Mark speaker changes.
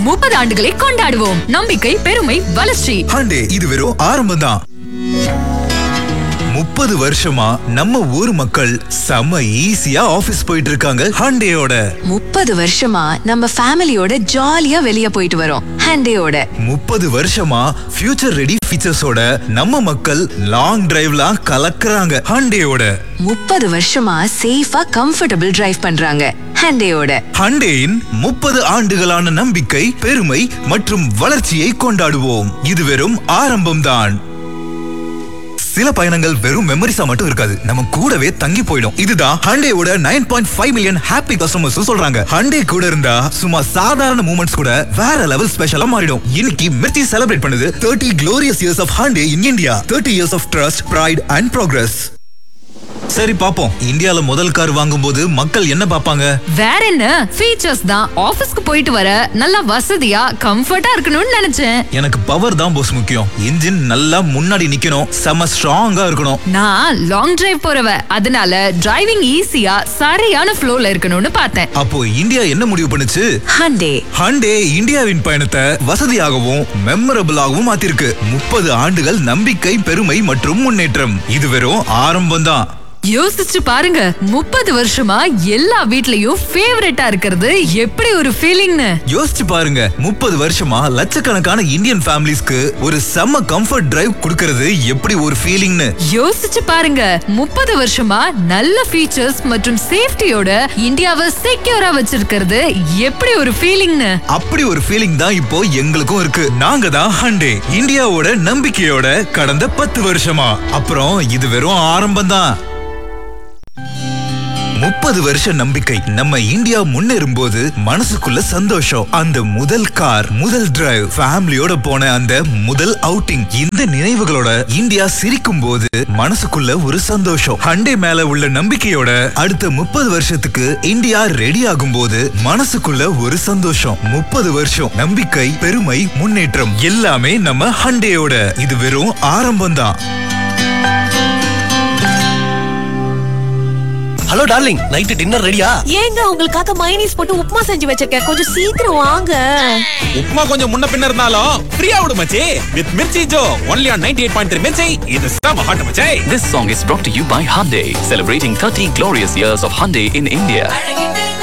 Speaker 1: முப்பது ஆண்டுகளை கொண்டாடுவோம் நம்பிக்கை பெருமை வளர்ச்சி
Speaker 2: ஹண்டே இது வெறும் ஆரம்பம் தான் முப்பது வருஷமா நம்ம ஊர் மக்கள் செம்ம ஈஸியா ஆபீஸ் போயிட்டு இருக்காங்க ஹண்டேயோட
Speaker 3: முப்பது வருஷமா நம்ம ஃபேமிலியோட ஜாலியா வெளிய போயிட்டு வரோம் ஹண்டேயோட
Speaker 2: முப்பது வருஷமா ஃபியூச்சர் ரெடி ஃபீச்சர்ஸோட நம்ம மக்கள் லாங் டிரைவ்லாம் கலக்குறாங்க ஹண்டேயோட
Speaker 3: முப்பது வருஷமா சேஃபா கம்ஃபர்டபுள் டிரைவ் பண்றாங்க ஹண்டேயோட
Speaker 2: ஹண்டேயின் முப்பது ஆண்டுகளான நம்பிக்கை பெருமை மற்றும் வளர்ச்சியை கொண்டாடுவோம் இது வெறும் ஆரம்பம்தான் சில பயணங்கள் வெறும் மெமரிஸா மட்டும் இருக்காது நம்ம கூடவே தங்கி போயிடும் இதுதான் ஹண்டேவோட nine point five million happy customers சொல்றாங்க ஹண்டே கூட இருந்தா சும்மா சாதாரண மூமெண்ட்ஸ் கூட வேற லெவல் ஸ்பெஷலா மாறிடும் இன்னைக்கு மிர்ச்சி செலிப்ரேட் பண்ணுது thirty glorious years of Hande in India thirty years of trust pride and progress சரி பாப்போம் இந்தியால முதல் கார் வாங்கும்போது மக்கள் என்ன பார்ப்பாங்க
Speaker 1: வேற என்ன ஃபீச்சர்ஸ் தான் ஆபீஸ்க்கு போயிட்டு வர நல்லா வசதியா கம்ஃபர்ட்டா இருக்கணும்னு நினைச்சேன்
Speaker 2: எனக்கு பவர் தான் போஸ் முக்கியம் இன்ஜின் நல்லா முன்னாடி நிக்கணும் செம ஸ்ட்ராங்கா இருக்கணும்
Speaker 1: நான் லாங் டிரைவ் போறவ அதனால டிரைவிங் ஈஸியா சரியான ஃப்ளோல இருக்கணும்னு பார்த்தேன்
Speaker 2: அப்போ இந்தியா என்ன முடிவு பண்ணுச்சு
Speaker 3: ஹண்டே
Speaker 2: ஹண்டே இந்தியாவின் பயணத்தை வசதியாகவும் மெமரபிளாகவும் மாத்திருக்கு முப்பது ஆண்டுகள் நம்பிக்கை பெருமை மற்றும் முன்னேற்றம் இது வெறும் ஆரம்பம் தான்
Speaker 1: யோசிச்சு பாருங்க முப்பது வருஷமா எல்லா வீட்லயும் ஃபேவரட்டா இருக்கிறது எப்படி ஒரு ஃபீலிங்னு
Speaker 2: யோசிச்சு பாருங்க முப்பது வருஷமா லட்சக்கணக்கான இந்தியன் ஃபேமிலிஸ்க்கு ஒரு செம்ம கம்ஃபர்ட் டிரைவ் கொடுக்கறது எப்படி ஒரு ஃபீலிங்னு
Speaker 1: யோசிச்சு பாருங்க முப்பது வருஷமா நல்ல ஃபீச்சர்ஸ் மற்றும் சேஃப்டியோட இந்தியாவை செக்யூரா வச்சிருக்கிறது எப்படி ஒரு ஃபீலிங்னு
Speaker 2: அப்படி ஒரு ஃபீலிங் தான் இப்போ எங்களுக்கும் இருக்கு நாங்க தான் ஹண்டே இந்தியாவோட நம்பிக்கையோட கடந்த பத்து வருஷமா அப்புறம் இது வெறும் ஆரம்பம் தான் முப்பது வருஷ நம்பிக்கை நம்ம இந்தியா முன்னேறும் போது மனசுக்குள்ள சந்தோஷம் அந்த முதல் கார் முதல் டிரைவ் ஃபேமிலியோட போன அந்த முதல் அவுட்டிங் இந்த நினைவுகளோட இந்தியா சிரிக்கும் போது மனசுக்குள்ள ஒரு சந்தோஷம் ஹண்டே மேல உள்ள நம்பிக்கையோட அடுத்த முப்பது வருஷத்துக்கு இந்தியா ரெடி ஆகும் போது மனசுக்குள்ள ஒரு சந்தோஷம் முப்பது வருஷம் நம்பிக்கை பெருமை முன்னேற்றம் எல்லாமே நம்ம ஹண்டேயோட இது வெறும் ஆரம்பம் தான்
Speaker 4: ஹலோ டார்லிங் நைட்டு டின்னர் ரெடியா
Speaker 5: ஏங்க உங்களுக்காக மைனீஸ் போட்டு உப்புமா செஞ்சு வச்சிருக்கேன் கொஞ்சம் சீக்கிரம் வாங்க
Speaker 6: உப்மா கொஞ்சம் முன்ன பின்ன இருந்தாலும் ஃப்ரீயா விடு மச்சி with Mirchi Jo only on 98.3 point three Mirchi இது செம ஹாட் மச்சி
Speaker 7: This song is brought to you by Hyundai, celebrating 30 glorious years of Hyundai in India.